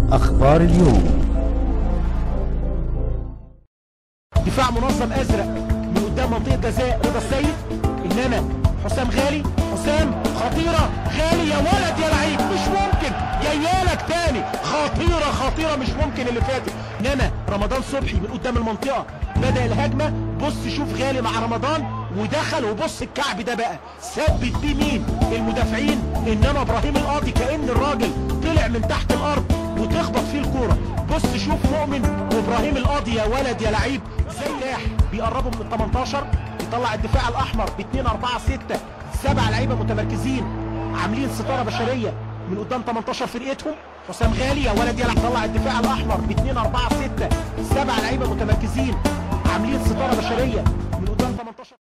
أخبار اليوم دفاع منظم ازرق من قدام منطقه جزاء رضا السيد انما حسام غالي حسام خطيره غالي يا ولد يا لعيب مش ممكن جايالك تاني خطيره خطيره مش ممكن اللي فاتت انما رمضان صبحي من قدام المنطقه بدا الهجمه بص شوف غالي مع رمضان ودخل وبص الكعب ده بقى ثبت بيه مين المدافعين انما ابراهيم القاضي كان الراجل طلع من تحت الارض وتخبط فيه الكوره بص شوف مؤمن وابراهيم القاضي يا ولد يا لعيب زي لاح بيقربوا من ال 18 يطلع الدفاع الاحمر ب 2 4 6 سبع لعيبه متمركزين عاملين ستاره بشريه من قدام 18 فرقتهم حسام غالي يا ولد يا لعيب طلع الدفاع الاحمر ب 2 4 6 سبع لعيبه متمركزين عاملين ستاره بشريه من قدام 18